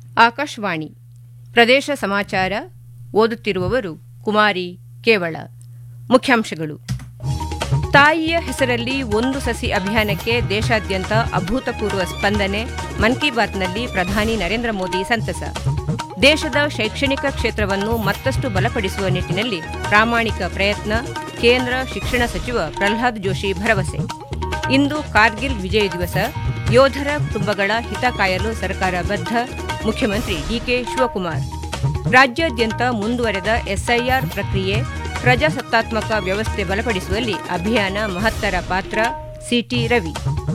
ಆಕಾಶವಾಣಿ ಪ್ರದೇಶ ಸಮಾಚಾರ ಓದುತ್ತಿರುವವರು ಕುಮಾರಿ ಕೇವಳ ಮುಖ್ಯಾಂಶಗಳು ತಾಯಿಯ ಹೆಸರಲ್ಲಿ ಒಂದು ಸಸಿ ಅಭಿಯಾನಕ್ಕೆ ದೇಶಾದ್ಯಂತ ಅಭೂತಪೂರ್ವ ಸ್ಪಂದನೆ ಮನ್ ಕಿ ಬಾತ್ನಲ್ಲಿ ಪ್ರಧಾನಿ ನರೇಂದ್ರ ಮೋದಿ ಸಂತಸ ದೇಶದ ಶೈಕ್ಷಣಿಕ ಕ್ಷೇತ್ರವನ್ನು ಮತ್ತಷ್ಟು ಬಲಪಡಿಸುವ ನಿಟ್ಟಿನಲ್ಲಿ ಪ್ರಾಮಾಣಿಕ ಪ್ರಯತ್ನ ಕೇಂದ್ರ ಶಿಕ್ಷಣ ಸಚಿವ ಪ್ರಹ್ಲಾದ್ ಜೋಶಿ ಭರವಸೆ ಇಂದು ಕಾರ್ಗಿಲ್ ವಿಜಯ ದಿವಸ ಯೋಧರ ಕುಟುಂಬಗಳ ಹಿತ ಕಾಯಲು ಸರ್ಕಾರ ಬದ್ಧ ಮುಖ್ಯಮಂತ್ರಿ ಡಿಕೆ ಶಿವಕುಮಾರ್ ರಾಜ್ಯಾದ್ಯಂತ ಮುಂದುವರೆದ ಎಸ್ಐಆರ್ ಪ್ರಕ್ರಿಯೆ ಪ್ರಜಾಸತ್ತಾತ್ಮಕ ವ್ಯವಸ್ಥೆ ಬಲಪಡಿಸುವಲ್ಲಿ ಅಭಿಯಾನ ಮಹತ್ತರ ಪಾತ್ರ ಸಿಟಿ ರವಿ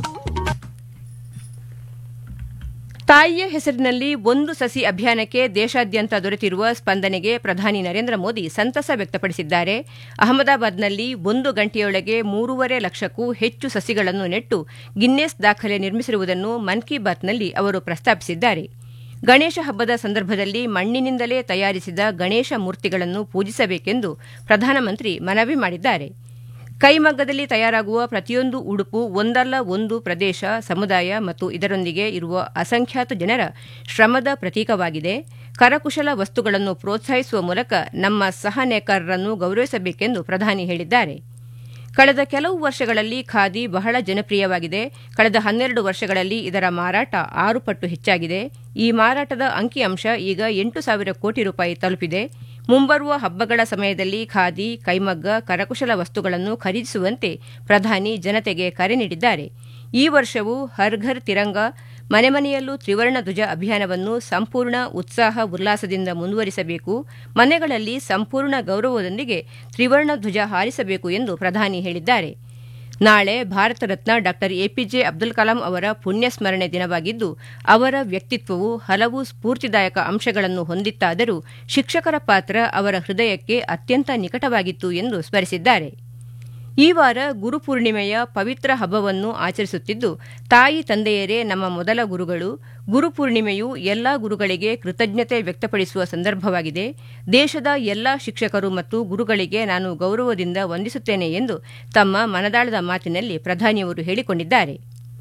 ತಾಯಿಯ ಹೆಸರಿನಲ್ಲಿ ಒಂದು ಸಸಿ ಅಭಿಯಾನಕ್ಕೆ ದೇಶಾದ್ಯಂತ ದೊರೆತಿರುವ ಸ್ಪಂದನೆಗೆ ಪ್ರಧಾನಿ ನರೇಂದ್ರ ಮೋದಿ ಸಂತಸ ವ್ಯಕ್ತಪಡಿಸಿದ್ದಾರೆ ಅಹಮದಾಬಾದ್ನಲ್ಲಿ ಒಂದು ಗಂಟೆಯೊಳಗೆ ಮೂರೂವರೆ ಲಕ್ಷಕ್ಕೂ ಹೆಚ್ಚು ಸಸಿಗಳನ್ನು ನೆಟ್ಟು ಗಿನ್ನೆಸ್ ದಾಖಲೆ ನಿರ್ಮಿಸಿರುವುದನ್ನು ಮನ್ ಕಿ ಬಾತ್ನಲ್ಲಿ ಅವರು ಪ್ರಸ್ತಾಪಿಸಿದ್ದಾರೆ ಗಣೇಶ ಹಬ್ಬದ ಸಂದರ್ಭದಲ್ಲಿ ಮಣ್ಣಿನಿಂದಲೇ ತಯಾರಿಸಿದ ಗಣೇಶ ಮೂರ್ತಿಗಳನ್ನು ಪೂಜಿಸಬೇಕೆಂದು ಪ್ರಧಾನಮಂತ್ರಿ ಮನವಿ ಮಾಡಿದ್ದಾರೆ ಕೈಮಗ್ಗದಲ್ಲಿ ತಯಾರಾಗುವ ಪ್ರತಿಯೊಂದು ಉಡುಪು ಒಂದಲ್ಲ ಒಂದು ಪ್ರದೇಶ ಸಮುದಾಯ ಮತ್ತು ಇದರೊಂದಿಗೆ ಇರುವ ಅಸಂಖ್ಯಾತ ಜನರ ಶ್ರಮದ ಪ್ರತೀಕವಾಗಿದೆ ಕರಕುಶಲ ವಸ್ತುಗಳನ್ನು ಪ್ರೋತ್ಸಾಹಿಸುವ ಮೂಲಕ ನಮ್ಮ ಸಹ ನೇಕಾರರನ್ನು ಗೌರವಿಸಬೇಕೆಂದು ಪ್ರಧಾನಿ ಹೇಳಿದ್ದಾರೆ ಕಳೆದ ಕೆಲವು ವರ್ಷಗಳಲ್ಲಿ ಖಾದಿ ಬಹಳ ಜನಪ್ರಿಯವಾಗಿದೆ ಕಳೆದ ಹನ್ನೆರಡು ವರ್ಷಗಳಲ್ಲಿ ಇದರ ಮಾರಾಟ ಆರು ಪಟ್ಟು ಹೆಚ್ಚಾಗಿದೆ ಈ ಮಾರಾಟದ ಅಂಕಿಅಂಶ ಈಗ ಎಂಟು ಸಾವಿರ ಕೋಟಿ ರೂಪಾಯಿ ತಲುಪಿದೆ ಮುಂಬರುವ ಹಬ್ಬಗಳ ಸಮಯದಲ್ಲಿ ಖಾದಿ ಕೈಮಗ್ಗ ಕರಕುಶಲ ವಸ್ತುಗಳನ್ನು ಖರೀದಿಸುವಂತೆ ಪ್ರಧಾನಿ ಜನತೆಗೆ ಕರೆ ನೀಡಿದ್ದಾರೆ ಈ ವರ್ಷವೂ ಹರ್ ಘರ್ ತಿರಂಗ ಮನೆ ಮನೆಯಲ್ಲೂ ತ್ರಿವರ್ಣ ಧ್ವಜ ಅಭಿಯಾನವನ್ನು ಸಂಪೂರ್ಣ ಉತ್ಸಾಹ ಉಲ್ಲಾಸದಿಂದ ಮುಂದುವರಿಸಬೇಕು ಮನೆಗಳಲ್ಲಿ ಸಂಪೂರ್ಣ ಗೌರವದೊಂದಿಗೆ ತ್ರಿವರ್ಣ ಧ್ವಜ ಹಾರಿಸಬೇಕು ಎಂದು ಪ್ರಧಾನಿ ಹೇಳಿದ್ದಾರೆ ನಾಳೆ ಭಾರತ ರತ್ನ ಡಾ ಎಪಿಜೆ ಅಬ್ದುಲ್ ಕಲಾಂ ಅವರ ಪುಣ್ಯ ಸ್ಮರಣೆ ದಿನವಾಗಿದ್ದು ಅವರ ವ್ಯಕ್ತಿತ್ವವು ಹಲವು ಸ್ಫೂರ್ತಿದಾಯಕ ಅಂಶಗಳನ್ನು ಹೊಂದಿತ್ತಾದರೂ ಶಿಕ್ಷಕರ ಪಾತ್ರ ಅವರ ಹೃದಯಕ್ಕೆ ಅತ್ಯಂತ ನಿಕಟವಾಗಿತ್ತು ಎಂದು ಸ್ಮರಿಸಿದ್ದಾರೆ ಈ ವಾರ ಗುರುಪೂರ್ಣಿಮೆಯ ಪವಿತ್ರ ಹಬ್ಬವನ್ನು ಆಚರಿಸುತ್ತಿದ್ದು ತಾಯಿ ತಂದೆಯರೇ ನಮ್ಮ ಮೊದಲ ಗುರುಗಳು ಗುರುಪೂರ್ಣಿಮೆಯು ಎಲ್ಲಾ ಗುರುಗಳಿಗೆ ಕೃತಜ್ಞತೆ ವ್ಯಕ್ತಪಡಿಸುವ ಸಂದರ್ಭವಾಗಿದೆ ದೇಶದ ಎಲ್ಲಾ ಶಿಕ್ಷಕರು ಮತ್ತು ಗುರುಗಳಿಗೆ ನಾನು ಗೌರವದಿಂದ ವಂದಿಸುತ್ತೇನೆ ಎಂದು ತಮ್ಮ ಮನದಾಳದ ಮಾತಿನಲ್ಲಿ ಪ್ರಧಾನಿಯವರು ಹೇಳಿಕೊಂಡಿದ್ದಾರೆ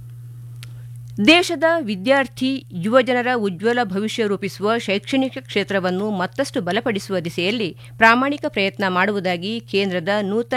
ದೇಶದ ವಿದ್ಯಾರ್ಥಿ ಯುವಜನರ ಉಜ್ವಲ ಭವಿಷ್ಯ ರೂಪಿಸುವ ಶೈಕ್ಷಣಿಕ ಕ್ಷೇತ್ರವನ್ನು ಮತ್ತಷ್ಟು ಬಲಪಡಿಸುವ ದಿಸೆಯಲ್ಲಿ ಪ್ರಾಮಾಣಿಕ ಪ್ರಯತ್ನ ಮಾಡುವುದಾಗಿ ಕೇಂದ್ರದ ನೂತನ